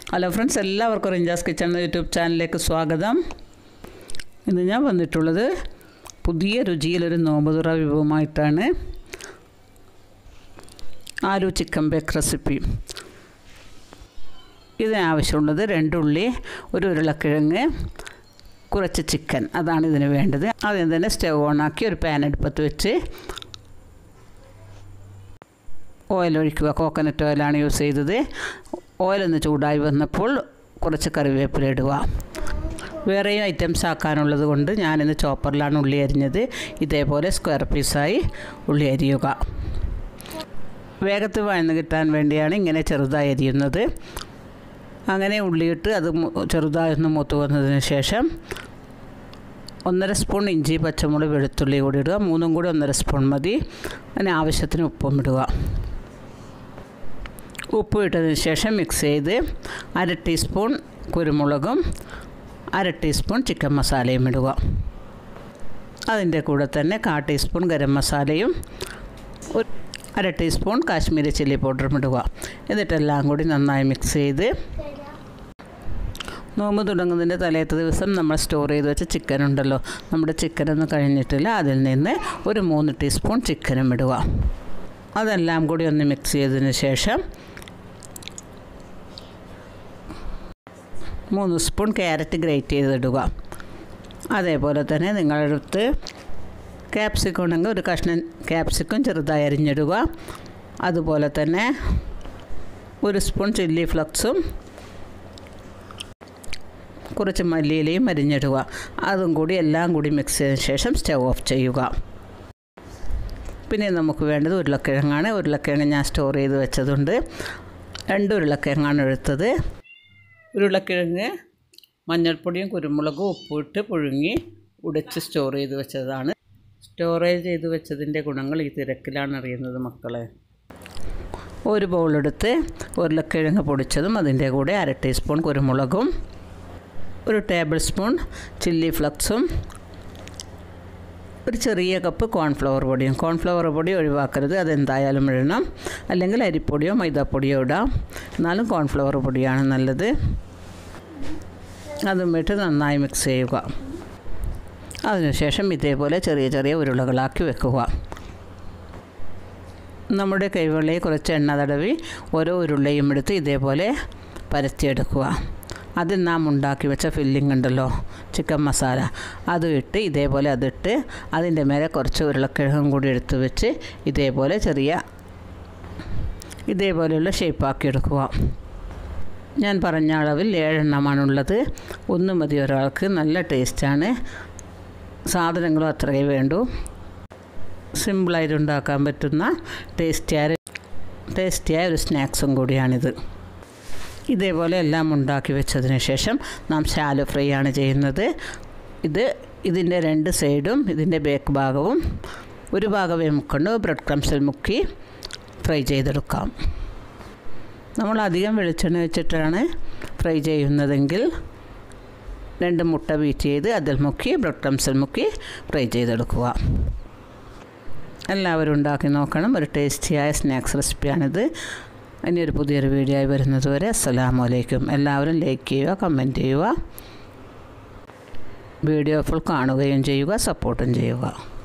hello friends എല്ലാവർക്കും റിഞ്ചാസ് kitchen എന്ന YouTube ചാനലിലേക്ക് സ്വാഗതം ഇന്ന് ഞാൻ വന്നിട്ടുള്ളത് പുതിയ രുചിയിലൊരു നോമ്പുതുറ വിഭവമായിട്ടാണ് ആലു ചിക്കൻ ബേക്ക് റെസിപ്പി ഇതിനാവശ്യമുള്ളത് രണ്ടുള്ളി ഒരു ഉരുളക്കിഴങ്ങ് കുറച്ച് ചിക്കൻ അതാണ് ഇതിന് വേണ്ടത് ആദ്യം തന്നെ സ്റ്റവ് ഓണാക്കി ഒരു പാൻ അടുപ്പത്ത് വെച്ച് ഓയിൽ ഒഴിക്കുക കോക്കനട്ട് ഓയിലാണ് യൂസ് ചെയ്തത് ഓയിലൊന്ന് ചൂടായി വന്നപ്പോൾ കുറച്ച് കറിവേപ്പില ഇടുക വേറെയും ഐറ്റംസ് ആക്കാനുള്ളത് കൊണ്ട് ഞാനിന്ന് ചോപ്പറിലാണ് ഉള്ളി അരിഞ്ഞത് ഇതേപോലെ സ്ക്വയർ പീസായി ഉള്ളി അരിയുക വേഗത്തിൽ വഴന്ന് കിട്ടാൻ വേണ്ടിയാണ് ഇങ്ങനെ ചെറുതായി അരിയുന്നത് അങ്ങനെ ഉള്ളിയിട്ട് അത് ചെറുതായി ഒന്ന് മൂത്ത് വന്നതിന് ശേഷം ഒന്നര സ്പൂൺ ഇഞ്ചി പച്ചമുളക് വെളുത്തുള്ളി കൂടി ഇടുക മൂന്നും കൂടി ഒന്നര സ്പൂൺ മതി അതിന് ആവശ്യത്തിന് ഉപ്പും ഇടുക ഉപ്പ് ഇട്ടതിന് ശേഷം മിക്സ് ചെയ്ത് അര ടീസ്പൂൺ കുരുമുളകും അര ടീസ്പൂൺ ചിക്കൻ മസാലയും ഇടുക അതിൻ്റെ കൂടെ തന്നെ കാ ടീസ്പൂൺ ഗരം മസാലയും ഒരു അര ടീസ്പൂൺ കാശ്മീരി ചില്ലി പൗഡറും ഇടുക എന്നിട്ടെല്ലാം കൂടി നന്നായി മിക്സ് ചെയ്ത് നോമ്പ് തുടങ്ങുന്നതിൻ്റെ തലേത്ത ദിവസം നമ്മൾ സ്റ്റോർ ചെയ്ത് വെച്ച ചിക്കൻ ഉണ്ടല്ലോ നമ്മുടെ ചിക്കനൊന്നും കഴിഞ്ഞിട്ടില്ല അതിൽ നിന്ന് ഒരു മൂന്ന് ടീസ്പൂൺ ചിക്കനും ഇടുക അതെല്ലാം കൂടി ഒന്ന് മിക്സ് ചെയ്തതിന് ശേഷം മൂന്ന് സ്പൂൺ ക്യാരറ്റ് ഗ്രേറ്റ് ചെയ്തിടുക അതേപോലെ തന്നെ നിങ്ങളുടെ അടുത്ത് ക്യാപ്സിക്കം ഉണ്ടെങ്കിൽ ഒരു കഷ്ണം ക്യാപ്സിക്കം ചെറുതായി അരിഞ്ഞിടുക അതുപോലെ തന്നെ ഒരു സ്പൂൺ ചില്ലി ഫ്ലക്സും കുറച്ച് മല്ലിയിലയും അരിഞ്ഞിടുക അതും കൂടി എല്ലാം കൂടി മിക്സ് ചെയ്തതിന് ശേഷം സ്റ്റവ് ഓഫ് ചെയ്യുക പിന്നെ നമുക്ക് വേണ്ടത് ഉരുളക്കിഴങ്ങാണ് ഉരുളക്കിഴങ്ങ് ഞാൻ സ്റ്റോർ ചെയ്ത് വെച്ചതുണ്ട് രണ്ട് ഉരുളക്കിഴങ്ങാണ് എടുത്തത് ഉരുളക്കിഴങ്ങ് മഞ്ഞൾപ്പൊടിയും കുരുമുളകും ഉപ്പിട്ട് പുഴുങ്ങി ഉടച്ച് സ്റ്റോർ ചെയ്ത് വെച്ചതാണ് സ്റ്റോറേജ് ചെയ്ത് വെച്ചതിൻ്റെ ഗുണങ്ങൾ ഈ തിരക്കിലാണ് അറിയുന്നത് മക്കളെ ഒരു ബൗളെടുത്ത് ഉരുളക്കിഴങ്ങ് പൊടിച്ചതും അതിൻ്റെ കൂടെ അര ടീസ്പൂൺ കുരുമുളകും ഒരു ടേബിൾ സ്പൂൺ ചില്ലി ഫ്ലക്സും ഒരു ചെറിയ കപ്പ് കോൺഫ്ലവർ പൊടിയും കോൺഫ്ലവർ പൊടി ഒഴിവാക്കരുത് അതെന്തായാലും ഇടണം അല്ലെങ്കിൽ അരിപ്പൊടിയോ മൈദാപ്പൊടിയോ ഇടാം എന്നാലും കോൺഫ്ലവർ പൊടിയാണ് നല്ലത് അതും ഇട്ട് നന്നായി മിക്സ് ചെയ്യുക അതിനുശേഷം ഇതേപോലെ ചെറിയ ചെറിയ ഉരുളകളാക്കി വെക്കുക നമ്മുടെ കൈവെള്ളയിൽ കുറച്ച് എണ്ണ തടവി ഓരോ ഉരുളയും എടുത്ത് ഇതേപോലെ പരത്തിയെടുക്കുക അതിൽ നാം ഉണ്ടാക്കി വെച്ച ഫില്ലിംഗ് ഉണ്ടല്ലോ ചിക്കൻ മസാല അതും ഇട്ട് ഇതേപോലെ അതിട്ട് അതിൻ്റെ മേലെ കുറച്ച് ഉരുളക്കിഴങ്ങും കൂടി എടുത്ത് വെച്ച് ഇതേപോലെ ചെറിയ ഇതേപോലെയുള്ള ഷേപ്പാക്കി എടുക്കുക ഞാൻ പറഞ്ഞ അളവിൽ ഏഴെണ്ണമാണുള്ളത് ഒന്ന് മതി ഒരാൾക്ക് നല്ല ടേസ്റ്റാണ് സാധനങ്ങളും അത്രയേ വേണ്ടൂ സിമ്പിളായിട്ട് ഉണ്ടാക്കാൻ പറ്റുന്ന ടേസ്റ്റിയായ ടേസ്റ്റിയായ ഒരു സ്നാക്സും കൂടിയാണിത് ഇതേപോലെ എല്ലാം ഉണ്ടാക്കി വെച്ചതിന് ശേഷം നാം ശാലോ ഫ്രൈ ആണ് ചെയ്യുന്നത് ഇത് ഇതിൻ്റെ രണ്ട് സൈഡും ഇതിൻ്റെ ബേക്ക് ഭാഗവും ഒരു ഭാഗമേ മുക്കൊണ്ട് ബ്രെഡ് ക്രംസിൽ മുക്കി ഫ്രൈ ചെയ്തെടുക്കാം നമ്മൾ അധികം വെളിച്ചെണ്ണ വെച്ചിട്ടാണ് ഫ്രൈ ചെയ്യുന്നതെങ്കിൽ രണ്ട് മുട്ട ബീറ്റ് ചെയ്ത് അതിൽ മുക്കി ബ്രെഡ് ക്രംസിൽ മുക്കി ഫ്രൈ ചെയ്തെടുക്കുക എല്ലാവരും ഉണ്ടാക്കി നോക്കണം ഒരു ടേസ്റ്റിയായ സ്നാക്സ് റെസിപ്പിയാണിത് ഇനി ഒരു പുതിയൊരു വീഡിയോ ആയി വരുന്നത് വരെ അസ്സലാമു അലൈക്കും എല്ലാവരും ലൈക്ക് ചെയ്യുക കമൻറ്റ് ചെയ്യുക വീഡിയോ ഫുൾ കാണുകയും ചെയ്യുക സപ്പോർട്ടും ചെയ്യുക